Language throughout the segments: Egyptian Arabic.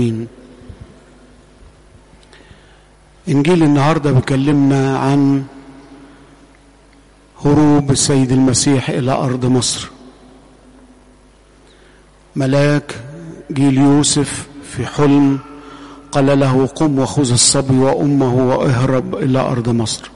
إنجيل النهاردة بيكلمنا عن هروب السيد المسيح إلى أرض مصر ملاك جيل يوسف في حلم قال له قم وخذ الصبي وأمه واهرب إلى أرض مصر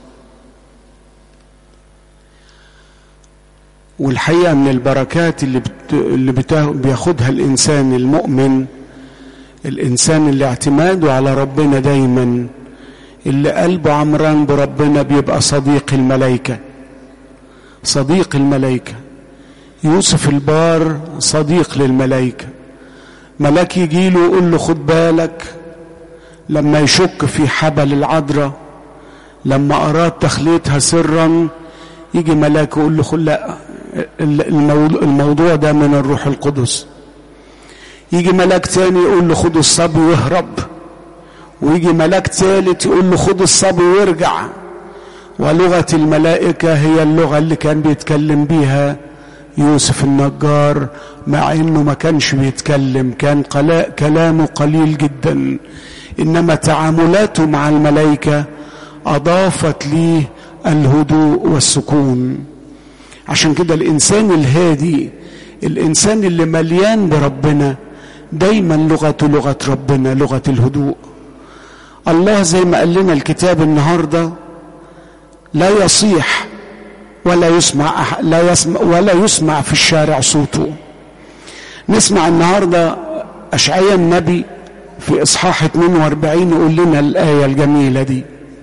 والحقيقة من البركات اللي, بت... اللي بتا... بياخدها الإنسان المؤمن الإنسان اللي اعتماده على ربنا دايما اللي قلبه عمران بربنا بيبقى صديق الملائكة صديق الملائكة يوسف البار صديق للملائكة ملاك يجيله يقول له خد بالك لما يشك في حبل العذراء لما أراد تخليتها سرا يجي ملاك يقول له خد لا الموضوع ده من الروح القدس يجي ملاك تاني يقول له خد الصبي واهرب ويجي ملاك ثالث يقول له خد الصبي وارجع ولغة الملائكة هي اللغة اللي كان بيتكلم بيها يوسف النجار مع انه ما كانش بيتكلم كان كلامه قليل جدا انما تعاملاته مع الملائكة اضافت ليه الهدوء والسكون عشان كده الانسان الهادي الانسان اللي مليان بربنا دايما لغته لغة ربنا لغة الهدوء الله زي ما قال لنا الكتاب النهارده لا يصيح ولا يسمع لا يسمع ولا يسمع في الشارع صوته نسمع النهارده اشعياء النبي في اصحاح 42 يقول لنا الايه الجميله دي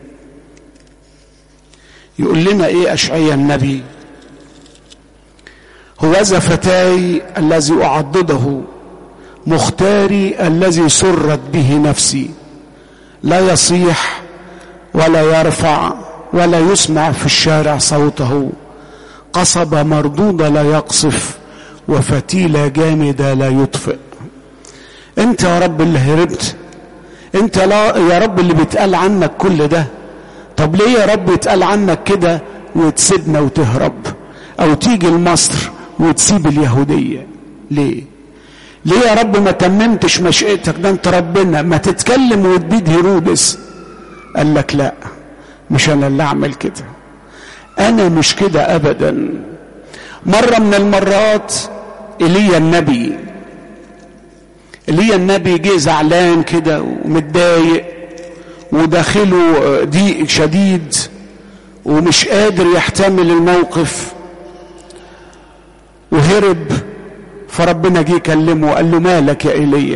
يقول لنا ايه اشعياء النبي هوذا فتاي الذي اعضده مختاري الذي سرت به نفسي لا يصيح ولا يرفع ولا يسمع في الشارع صوته قصبة مردودة لا يقصف وفتيلة جامدة لا يطفئ انت يا رب اللي هربت انت لا يا رب اللي بيتقال عنك كل ده طب ليه يا رب يتقال عنك كده وتسيبنا وتهرب او تيجي لمصر وتسيب اليهودية ليه ليه يا رب ما تممتش مشيئتك ده انت ربنا ما تتكلم وتبيد هيرودس قال لك لا مش انا اللي اعمل كده انا مش كده ابدا مرة من المرات ايليا النبي ايليا النبي جه زعلان كده ومتضايق وداخله ضيق شديد ومش قادر يحتمل الموقف وهرب فربنا جه يكلمه وقال له مالك يا ايليا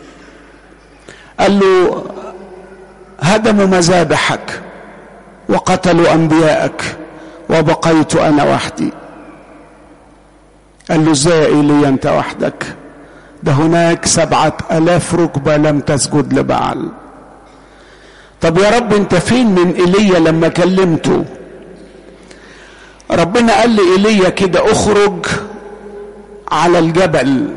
قال له هدموا مذابحك وقتلوا انبياءك وبقيت انا وحدي قال له ازاي يا ايليا انت وحدك ده هناك سبعة الاف ركبة لم تسجد لبعل طب يا رب انت فين من ايليا لما كلمته ربنا قال لي ايليا كده اخرج على الجبل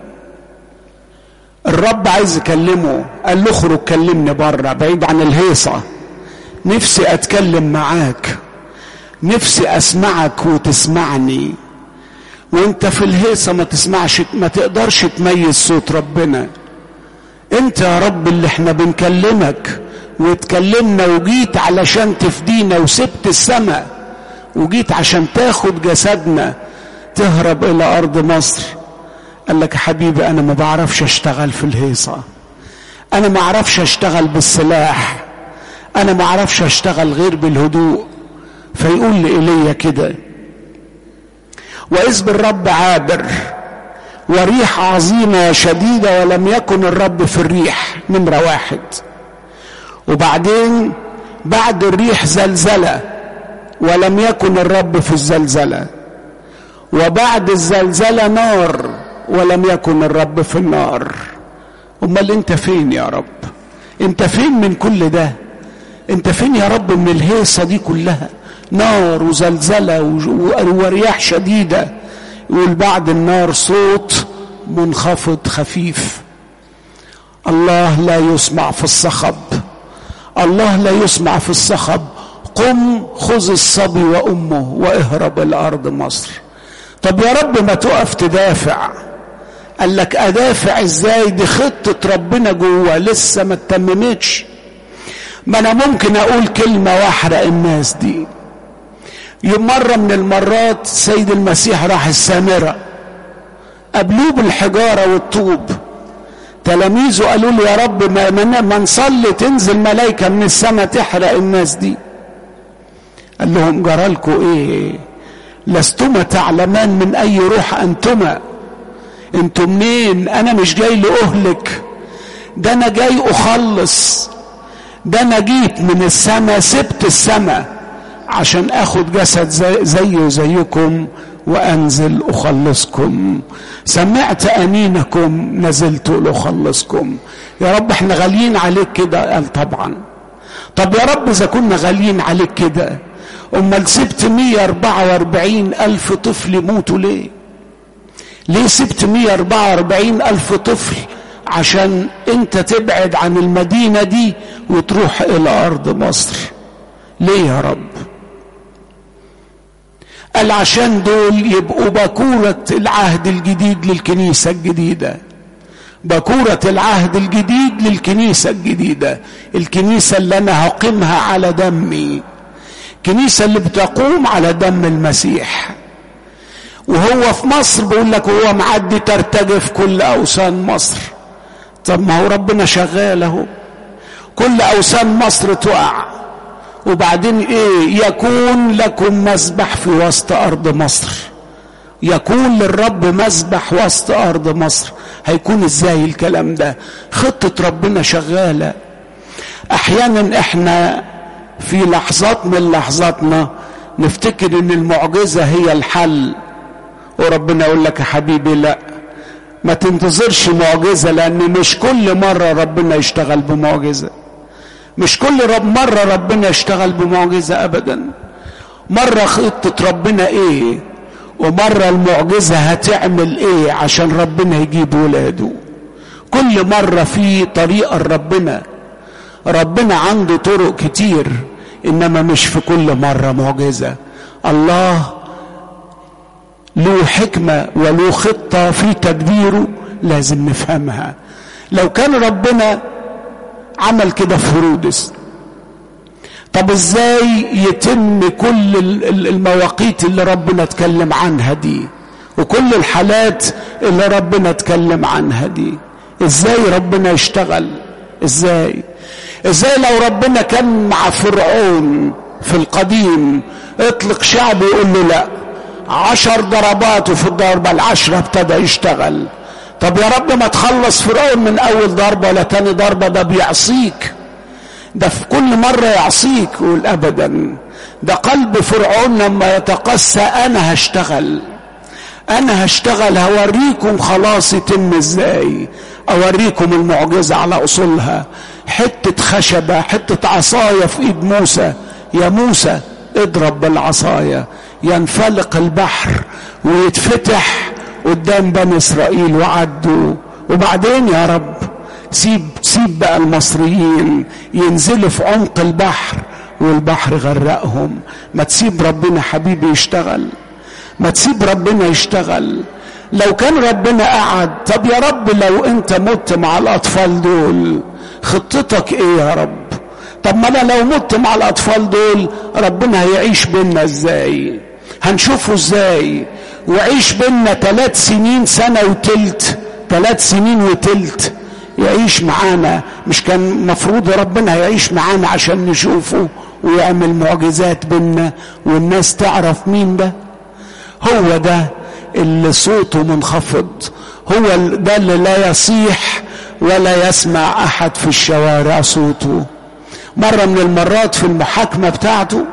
الرب عايز يكلمه قال له اخرج كلمني بره بعيد عن الهيصه نفسي اتكلم معاك نفسي اسمعك وتسمعني وانت في الهيصه ما تسمعش ما تقدرش تميز صوت ربنا انت يا رب اللي احنا بنكلمك وتكلمنا وجيت علشان تفدينا وسبت السماء وجيت عشان تاخد جسدنا تهرب الى ارض مصر قال لك يا حبيبي انا ما بعرفش اشتغل في الهيصه انا ما اعرفش اشتغل بالسلاح انا ما اعرفش اشتغل غير بالهدوء فيقول لإيليا كده وإذ بالرب عابر وريح عظيمة شديدة ولم يكن الرب في الريح نمرة واحد وبعدين بعد الريح زلزلة ولم يكن الرب في الزلزلة وبعد الزلزلة نار ولم يكن الرب في النار امال انت فين يا رب انت فين من كل ده انت فين يا رب من الهيصة دي كلها نار وزلزلة ورياح شديدة يقول بعد النار صوت منخفض خفيف الله لا يسمع في الصخب الله لا يسمع في الصخب قم خذ الصبي وامه واهرب الارض مصر طب يا رب ما تقف تدافع قال لك ادافع ازاي دي خطة ربنا جوه لسه ما اتممتش ما انا ممكن اقول كلمة واحرق الناس دي يوم مرة من المرات سيد المسيح راح السامرة قابلوه بالحجارة والطوب تلاميذه قالوا له يا رب ما, ما نصلي تنزل ملائكة من السماء تحرق الناس دي قال لهم جرالكوا ايه لستما تعلمان من اي روح انتما انتم منين انا مش جاي لاهلك ده انا جاي اخلص ده انا جيت من السماء سبت السماء عشان اخد جسد زي زيه زيكم وانزل اخلصكم سمعت امينكم نزلت لاخلصكم يا رب احنا غاليين عليك كده قال طبعا طب يا رب اذا كنا غاليين عليك كده امال سبت 144 الف طفل يموتوا ليه ليه سبت 144 الف طفل عشان انت تبعد عن المدينه دي وتروح الى ارض مصر ليه يا رب قال عشان دول يبقوا باكورة العهد الجديد للكنيسة الجديدة باكورة العهد الجديد للكنيسة الجديدة الكنيسة اللي أنا هقيمها على دمي الكنيسة اللي بتقوم على دم المسيح وهو في مصر بيقول لك وهو معدي ترتجف كل أوثان مصر طب ما هو ربنا شغال اهو كل أوثان مصر تقع وبعدين ايه يكون لكم مسبح في وسط ارض مصر يكون للرب مسبح وسط ارض مصر هيكون ازاي الكلام ده خطة ربنا شغالة احيانا احنا في لحظات من لحظاتنا نفتكر ان المعجزة هي الحل وربنا يقول لك يا حبيبي لا ما تنتظرش معجزة لان مش كل مرة ربنا يشتغل بمعجزة مش كل رب مرة ربنا يشتغل بمعجزة أبدا مرة خطة ربنا إيه ومرة المعجزة هتعمل إيه عشان ربنا يجيب ولاده كل مرة في طريقة ربنا ربنا عنده طرق كتير إنما مش في كل مرة معجزة الله له حكمة وله خطة في تدبيره لازم نفهمها لو كان ربنا عمل كده في هرودس طب ازاي يتم كل المواقيت اللي ربنا اتكلم عنها دي وكل الحالات اللي ربنا اتكلم عنها دي ازاي ربنا يشتغل ازاي ازاي لو ربنا كان مع فرعون في القديم اطلق شعب يقول له لا عشر ضربات وفي الضربة العشرة ابتدى يشتغل طب يا رب ما تخلص فرعون من اول ضربة ولا تاني ضربة ده بيعصيك ده في كل مرة يعصيك يقول ابدا ده قلب فرعون لما يتقسى انا هشتغل انا هشتغل هوريكم خلاص يتم ازاي اوريكم المعجزة على اصولها حتة خشبة حتة عصاية في ايد موسى يا موسى اضرب بالعصاية ينفلق البحر ويتفتح قدام بني اسرائيل وعدوا وبعدين يا رب سيب سيب بقى المصريين ينزلوا في عمق البحر والبحر غرقهم ما تسيب ربنا حبيبي يشتغل ما تسيب ربنا يشتغل لو كان ربنا قعد طب يا رب لو انت مت مع الاطفال دول خطتك ايه يا رب طب ما انا لو مت مع الاطفال دول ربنا هيعيش بينا ازاي هنشوفه ازاي وعيش بينا ثلاث سنين سنة وتلت ثلاث سنين وتلت يعيش معانا مش كان مفروض ربنا يعيش معانا عشان نشوفه ويعمل معجزات بينا والناس تعرف مين ده هو ده اللي صوته منخفض هو ده اللي لا يصيح ولا يسمع احد في الشوارع صوته مرة من المرات في المحاكمة بتاعته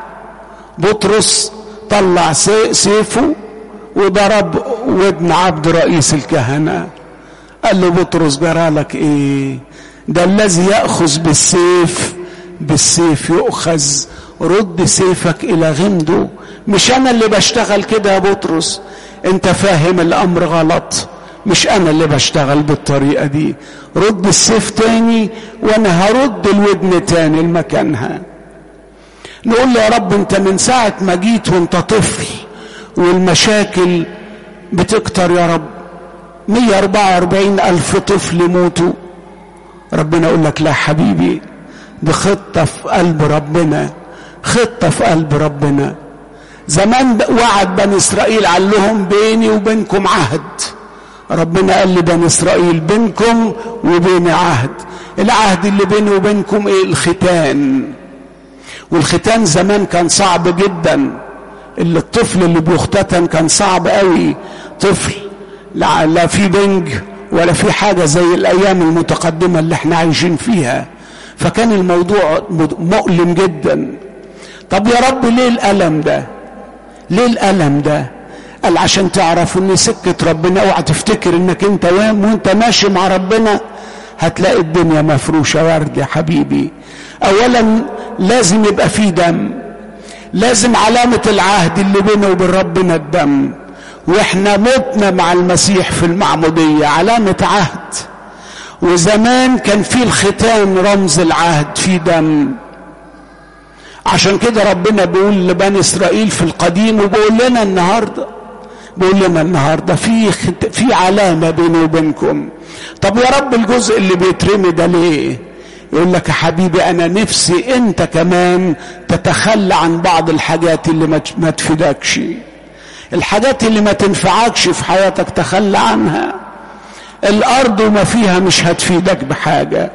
بطرس طلع سيفه وضرب ودن عبد رئيس الكهنة قال له بطرس جرالك ايه ده الذي يأخذ بالسيف بالسيف يؤخذ رد سيفك الى غمده مش انا اللي بشتغل كده يا بطرس انت فاهم الامر غلط مش انا اللي بشتغل بالطريقة دي رد السيف تاني وانا هرد الودن تاني لمكانها نقول له يا رب انت من ساعة ما جيت وانت طفل والمشاكل بتكتر يا رب 144 ألف طفل يموتوا ربنا يقول لك لا حبيبي دي خطة في قلب ربنا خطة في قلب ربنا زمان وعد بني إسرائيل قال لهم بيني وبينكم عهد ربنا قال لبني إسرائيل بينكم وبين عهد العهد اللي بيني وبينكم ايه الختان والختان زمان كان صعب جدا اللي الطفل اللي بيختتن كان صعب قوي طفل لا, لا في بنج ولا في حاجة زي الأيام المتقدمة اللي احنا عايشين فيها فكان الموضوع مؤلم جدا طب يا رب ليه الألم ده ليه الألم ده قال عشان تعرف ان سكة ربنا اوعى تفتكر انك انت وانت ماشي مع ربنا هتلاقي الدنيا مفروشة ورد يا حبيبي اولا لازم يبقى في دم لازم علامة العهد اللي بينه وبين ربنا الدم واحنا متنا مع المسيح في المعمودية علامة عهد وزمان كان في الختان رمز العهد في دم عشان كده ربنا بيقول لبني اسرائيل في القديم وبيقول لنا النهارده بيقول لنا النهارده في خت... في علامه بيني وبينكم طب يا رب الجزء اللي بيترمي ده ليه يقول لك يا حبيبي انا نفسي انت كمان تتخلى عن بعض الحاجات اللي ما, ما تفيدكش الحاجات اللي ما تنفعكش في حياتك تخلى عنها الارض وما فيها مش هتفيدك بحاجه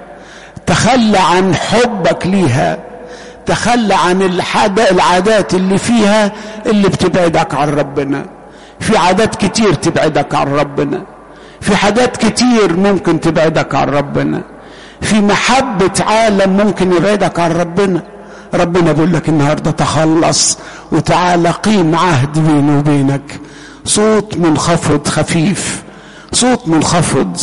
تخلى عن حبك ليها تخلى عن العادات اللي فيها اللي بتبعدك عن ربنا في عادات كتير تبعدك عن ربنا في حاجات كتير ممكن تبعدك عن ربنا في محبة عالم ممكن يبعدك عن ربنا ربنا بيقول لك النهارده تخلص وتعالى قيم عهد بيني وبينك صوت منخفض خفيف صوت منخفض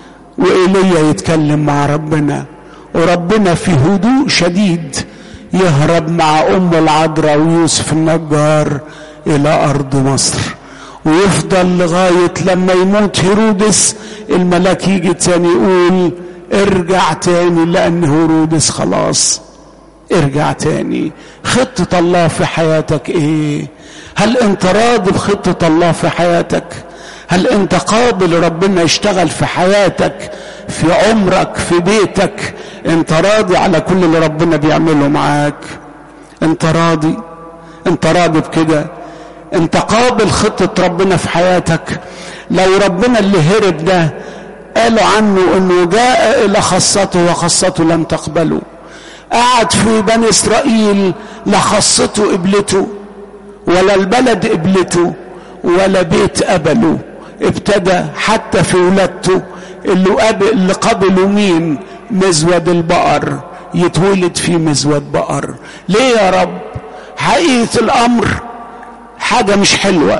وإيليا يتكلم مع ربنا وربنا في هدوء شديد يهرب مع أم العذراء ويوسف النجار إلى أرض مصر ويفضل لغاية لما يموت هيرودس الملاك يجي تاني يقول ارجع تاني لأن هيرودس خلاص ارجع تاني خطة الله في حياتك ايه هل انت راضي بخطة الله في حياتك هل انت قابل ربنا يشتغل في حياتك في عمرك في بيتك انت راضي على كل اللي ربنا بيعمله معاك انت راضي انت راضي بكده انت قابل خطة ربنا في حياتك لو ربنا اللي هرب ده قالوا عنه انه جاء الى خاصته وخاصته لم تقبله قعد في بني اسرائيل لا خاصته قبلته ولا البلد قبلته ولا بيت قبله ابتدى حتى في ولادته اللي, قبل اللي قبلوا مين مزود البقر يتولد في مزود بقر ليه يا رب حقيقة الأمر حاجة مش حلوة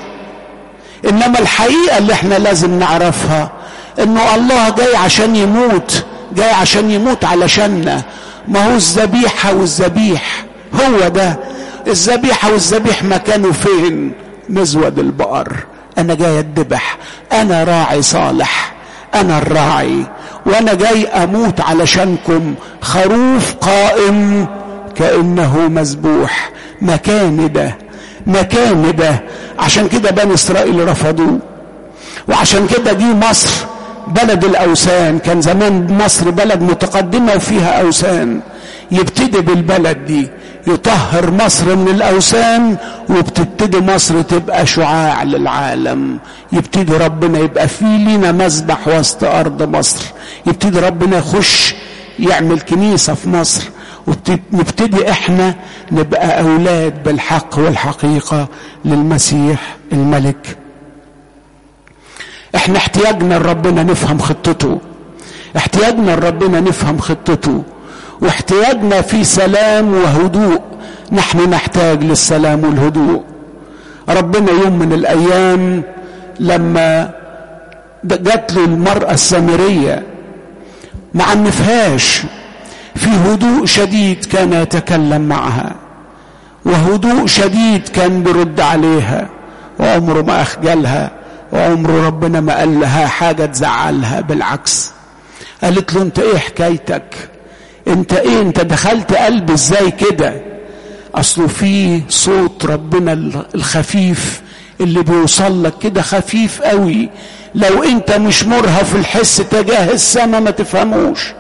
إنما الحقيقة اللي احنا لازم نعرفها إنه الله جاي عشان يموت جاي عشان يموت علشاننا ما هو الذبيحة والذبيح هو ده الذبيحة والذبيح مكانه فين مزود البقر أنا جاي أذبح أنا راعي صالح أنا الراعي وأنا جاي أموت علشانكم خروف قائم كأنه مذبوح مكاني ده مكاني ده عشان كده بني إسرائيل رفضوه وعشان كده دي مصر بلد الأوثان كان زمان مصر بلد متقدمة وفيها أوثان يبتدي بالبلد دي يطهر مصر من الأوثان وبتبتدي مصر تبقى شعاع للعالم يبتدي ربنا يبقى في لينا مذبح وسط أرض مصر يبتدي ربنا يخش يعمل كنيسة في مصر ونبتدي احنا نبقى أولاد بالحق والحقيقة للمسيح الملك احنا احتياجنا لربنا نفهم خطته احتياجنا لربنا نفهم خطته واحتياجنا في سلام وهدوء نحن نحتاج للسلام والهدوء ربنا يوم من الايام لما جات له المراه السامريه ما عنفهاش في هدوء شديد كان يتكلم معها وهدوء شديد كان بيرد عليها وعمره ما اخجلها وعمره ربنا ما قال لها حاجه تزعلها بالعكس قالت له انت ايه حكايتك انت ايه انت دخلت قلب ازاي كده اصله في صوت ربنا الخفيف اللي بيوصل لك كده خفيف قوي لو انت مش مرهف الحس تجاه السماء ما تفهموش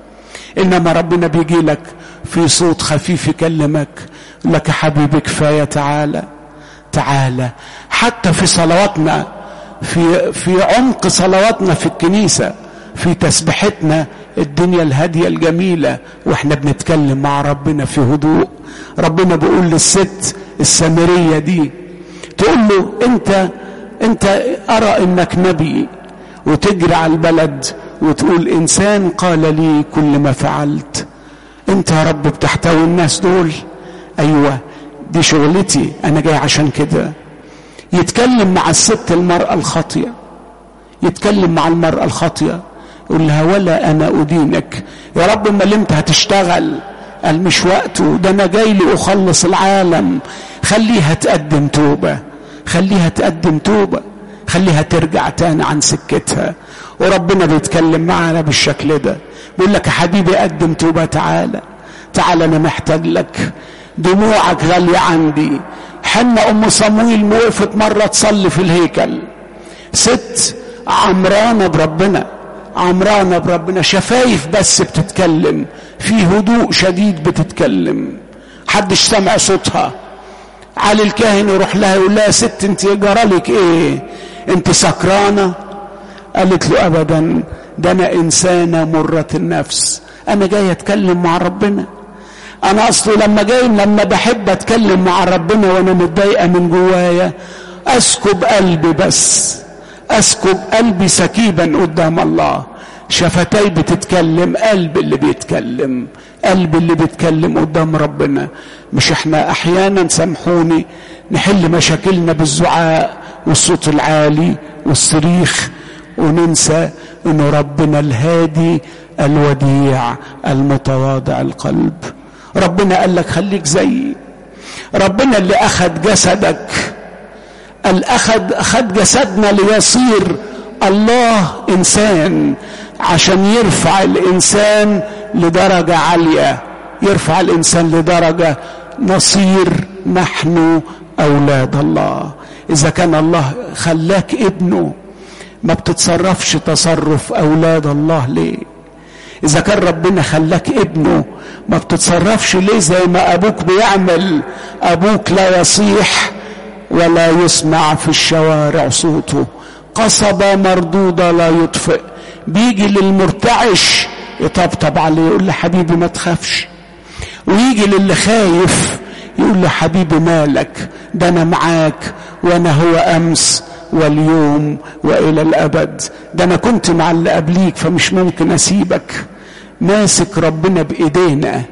انما ربنا بيجي لك في صوت خفيف يكلمك لك حبيبي كفايه تعالى تعالى حتى في صلواتنا في في عمق صلواتنا في الكنيسه في تسبحتنا الدنيا الهاديه الجميله واحنا بنتكلم مع ربنا في هدوء ربنا بيقول للست السامريه دي تقول له انت انت ارى انك نبي وتجري على البلد وتقول انسان قال لي كل ما فعلت انت يا رب بتحتوي الناس دول ايوه دي شغلتي انا جاي عشان كده يتكلم مع الست المرأة الخاطية يتكلم مع المرأة الخاطية يقول لها ولا انا ادينك يا رب ما انت هتشتغل قال مش وقته ده انا جاي لي اخلص العالم خليها تقدم توبه خليها تقدم توبه خليها ترجع تاني عن سكتها وربنا بيتكلم معنا بالشكل ده بيقول لك يا حبيبي قدم توبه تعالى تعالى انا محتاج لك دموعك غاليه عندي حنا ام صمويل وقفت مره تصلي في الهيكل ست عمرانه بربنا عمرانه بربنا شفايف بس بتتكلم في هدوء شديد بتتكلم حدش سمع صوتها علي الكاهن يروح لها يقول لها ست انت جرالك ايه انت سكرانه قالت له ابدا ده انا انسانه مره النفس انا جاي اتكلم مع ربنا انا اصله لما جاي لما بحب اتكلم مع ربنا وانا متضايقه من جوايا اسكب قلبي بس اسكب قلبي سكيبا قدام الله شفتاي بتتكلم قلب اللي بيتكلم قلب اللي بيتكلم قدام ربنا مش احنا احيانا سامحوني نحل مشاكلنا بالزعاق والصوت العالي والصريخ وننسى انه ربنا الهادي الوديع المتواضع القلب ربنا قال لك خليك زيي ربنا اللي اخذ جسدك قال اخذ اخذ جسدنا ليصير الله انسان عشان يرفع الانسان لدرجه عاليه يرفع الانسان لدرجه نصير نحن اولاد الله اذا كان الله خلاك ابنه ما بتتصرفش تصرف اولاد الله ليه اذا كان ربنا خلاك ابنه ما بتتصرفش ليه زي ما ابوك بيعمل ابوك لا يصيح ولا يسمع في الشوارع صوته قصبة مردودة لا يطفئ بيجي للمرتعش يطبطب عليه يقول له حبيبي ما تخافش ويجي للي خايف يقول له حبيبي مالك ده انا معاك وانا هو امس واليوم والى الابد ده انا كنت مع اللي قبليك فمش ممكن اسيبك ماسك ربنا بايدينا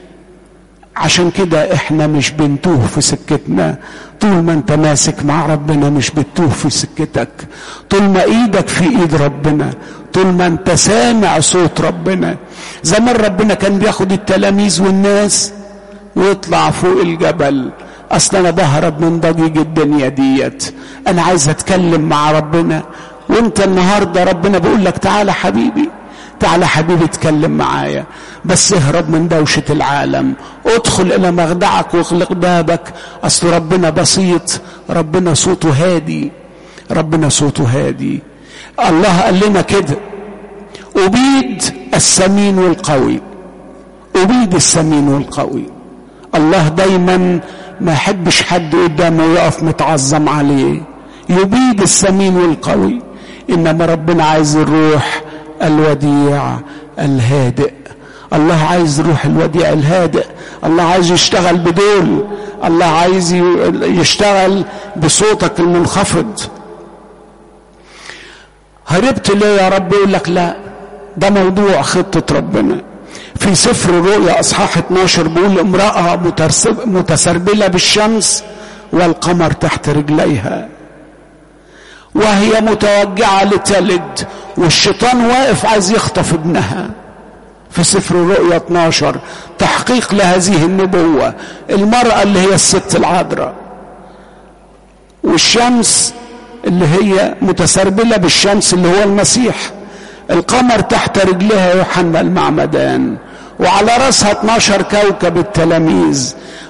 عشان كده احنا مش بنتوه في سكتنا طول ما انت ماسك مع ربنا مش بتوه في سكتك طول ما ايدك في ايد ربنا طول ما انت سامع صوت ربنا زمان ربنا كان بياخد التلاميذ والناس ويطلع فوق الجبل اصل انا بهرب من ضجيج الدنيا ديت انا عايز اتكلم مع ربنا وانت النهارده ربنا بيقول لك تعالى حبيبي تعالى حبيبي اتكلم معايا بس اهرب من دوشة العالم ادخل الى مخدعك واغلق بابك اصل ربنا بسيط ربنا صوته هادي ربنا صوته هادي الله قال لنا كده أبيد السمين والقوي أبيد السمين والقوي الله دايما ما يحبش حد قدامه يقف متعظم عليه يبيد السمين والقوي إنما ربنا عايز الروح الوديع الهادئ الله عايز روح الوديع الهادئ الله عايز يشتغل بدول الله عايز يشتغل بصوتك المنخفض هربت ليه يا رب يقول لك لا ده موضوع خطة ربنا في سفر الرؤيا اصحاح 12 بيقول امرأة متسربلة بالشمس والقمر تحت رجليها وهي متوجعة لتلد والشيطان واقف عايز يخطف ابنها في سفر الرؤيا 12 تحقيق لهذه النبوة المرأة اللي هي الست العذراء والشمس اللي هي متسربلة بالشمس اللي هو المسيح القمر تحت رجلها يوحنا المعمدان وعلى راسها 12 كوكب التلاميذ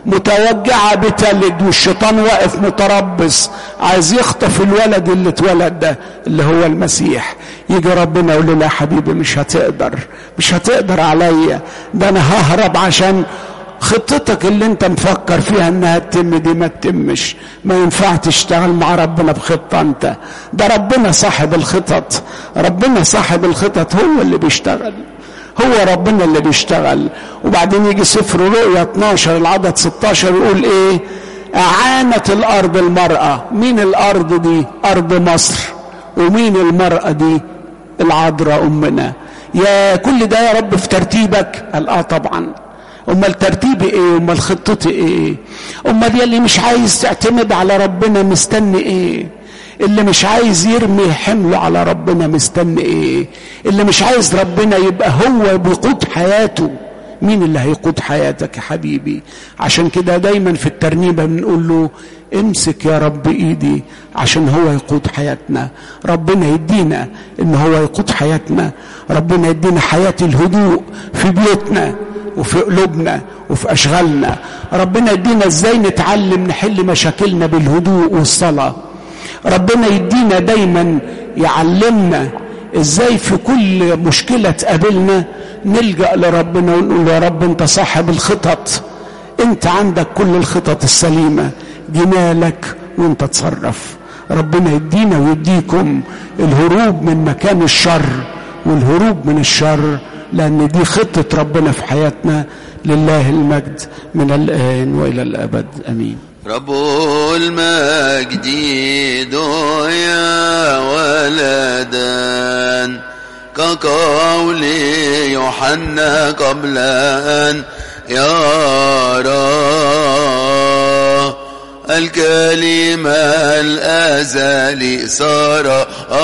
متوجعة بتلد والشيطان واقف متربص عايز يخطف الولد اللي اتولد ده اللي هو المسيح يجي ربنا يقول له لا حبيبي مش هتقدر مش هتقدر عليا ده انا ههرب عشان خطتك اللي انت مفكر فيها انها تتم دي ما تتمش ما ينفع تشتغل مع ربنا بخطة انت ده ربنا صاحب الخطط ربنا صاحب الخطط هو اللي بيشتغل هو ربنا اللي بيشتغل وبعدين يجي سفر رؤيا 12 العدد 16 يقول ايه اعانت الارض المرأة مين الارض دي ارض مصر ومين المرأة دي العذراء امنا يا كل ده يا رب في ترتيبك قال اه طبعا امال ترتيبي ايه امال خطتي ايه امال يلي مش عايز تعتمد على ربنا مستني ايه اللي مش عايز يرمي حمله على ربنا مستني ايه اللي مش عايز ربنا يبقى هو بيقود حياته مين اللي هيقود حياتك يا حبيبي عشان كده دايما في الترنيمه بنقول له امسك يا رب ايدي عشان هو يقود حياتنا ربنا يدينا ان هو يقود حياتنا ربنا يدينا حياه الهدوء في بيوتنا وفي قلوبنا وفي اشغالنا ربنا يدينا ازاي نتعلم نحل مشاكلنا بالهدوء والصلاه ربنا يدينا دايما يعلمنا ازاي في كل مشكله تقابلنا نلجا لربنا ونقول يا رب انت صاحب الخطط انت عندك كل الخطط السليمه جمالك وانت تصرف ربنا يدينا ويديكم الهروب من مكان الشر والهروب من الشر لأن دي خطة ربنا في حياتنا لله المجد من الآن وإلى الأبد أمين رب المجد يا ولدا كقول يوحنا قبل أن يرى الكلمة الأزلي صار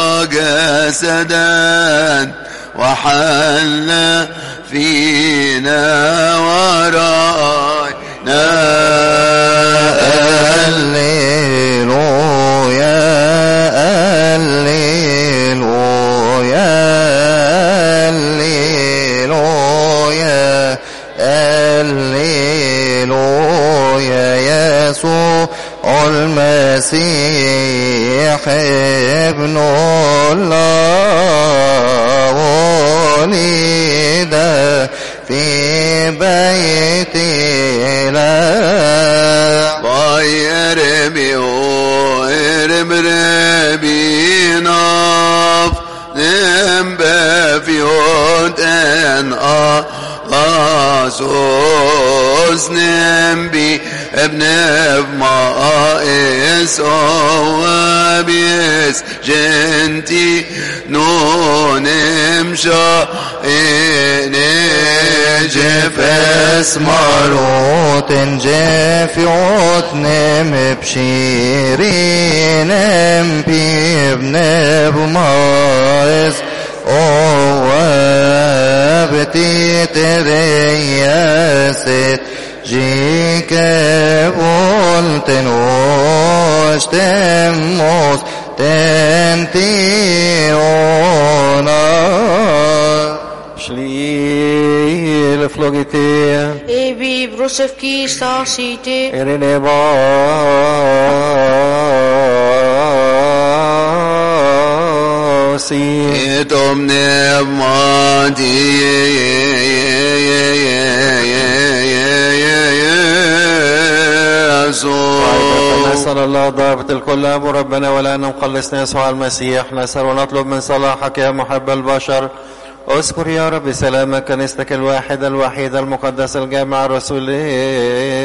جسدا وحل فينا ورأينا هللويا هللويا هللويا هللويا يسوع المسيح ابن الله ولد في بيت الله بايرمي ويرم ربي ناف نم بفيوت ان أسوس نم بي ابن ما اس وابيس جنتي نون امشا جفس ماروت جفيوت نم بشيرين ام بيبن بمايس او بتي تريست جيك بولتن وش تموس تنتيونا Sli flogite Ebi brosevki stasite erine basi Etom nevmati نسأل الله ضابط الكل أبو ربنا ولا نخلصنا يسوع المسيح نسأل ونطلب من صلاحك يا محب البشر اذكر يا رب سلامك كنيستك الواحدة الوحيدة المقدسة الجامعة الرسولية